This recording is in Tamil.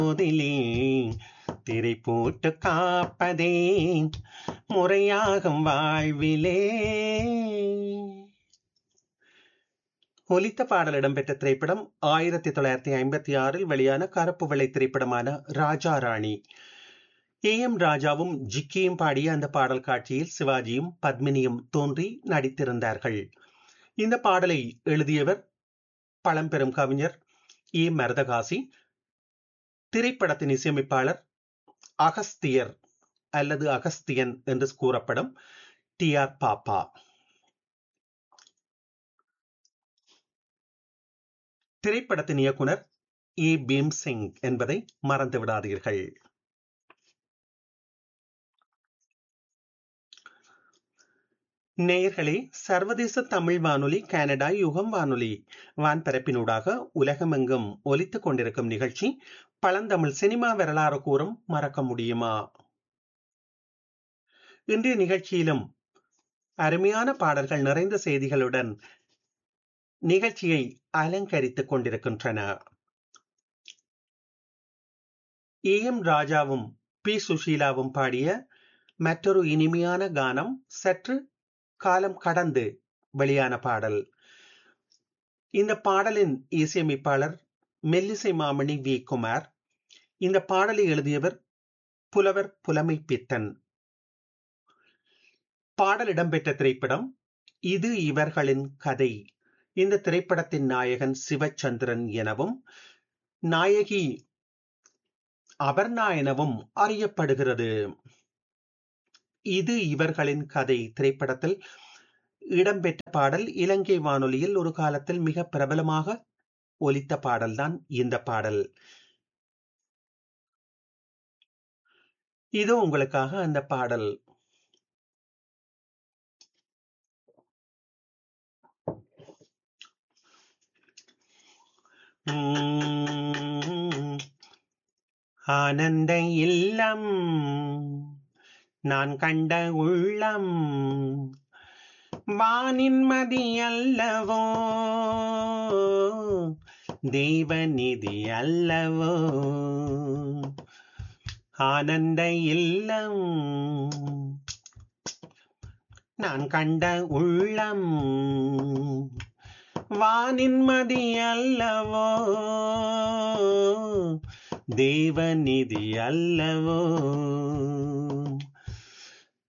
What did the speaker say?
போதிலே திரை போட்டு காப்பதே முறையாகும் வாழ்விலே ஒலித்த பாடல் இடம்பெற்ற திரைப்படம் ஆயிரத்தி தொள்ளாயிரத்தி ஐம்பத்தி ஆறில் வெளியான கருப்பு வெள்ளை திரைப்படமான ராஜா ராணி ஏ எம் ராஜாவும் ஜிக்கியும் பாடிய அந்த பாடல் காட்சியில் சிவாஜியும் பத்மினியும் தோன்றி நடித்திருந்தார்கள் இந்த பாடலை எழுதியவர் பழம்பெரும் கவிஞர் ஏ மரதகாசி திரைப்படத்தின் இசையமைப்பாளர் அகஸ்தியர் அல்லது அகஸ்தியன் என்று கூறப்படும் டி ஆர் பாப்பா திரைப்படத்தின் இயக்குனர் ஏ பீம் சிங் என்பதை மறந்து விடாதீர்கள் நேயர்களே சர்வதேச தமிழ் வானொலி கனடா யுகம் வானொலி வான்பரப்பினூடாக உலகமெங்கும் ஒலித்துக் கொண்டிருக்கும் நிகழ்ச்சி பழந்தமிழ் சினிமா வரலாறு கூறும் மறக்க முடியுமா இன்றைய நிகழ்ச்சியிலும் அருமையான பாடல்கள் நிறைந்த செய்திகளுடன் நிகழ்ச்சியை அலங்கரித்துக் கொண்டிருக்கின்றன ஏ எம் ராஜாவும் பி சுஷீலாவும் பாடிய மற்றொரு இனிமையான கானம் சற்று காலம் கடந்து வெளியான பாடல் இந்த பாடலின் இசையமைப்பாளர் மெல்லிசை மாமணி வி குமார் இந்த பாடலை எழுதியவர் புலவர் புலமை பித்தன் பாடல் இடம்பெற்ற திரைப்படம் இது இவர்களின் கதை இந்த திரைப்படத்தின் நாயகன் சிவச்சந்திரன் எனவும் நாயகி அபர்ணா எனவும் அறியப்படுகிறது இது இவர்களின் கதை திரைப்படத்தில் இடம்பெற்ற பாடல் இலங்கை வானொலியில் ஒரு காலத்தில் மிக பிரபலமாக ஒலித்த பாடல்தான் இந்த பாடல் இது உங்களுக்காக அந்த பாடல் ஆனந்த இல்லம் நான் கண்ட உள்ளம் வானின்மதி அல்லவோ தெய்வநிதி அல்லவோ ஆனந்த இல்லம் நான் கண்ட உள்ளம் வானின்மதி அல்லவோ தேவநிதி அல்லவோ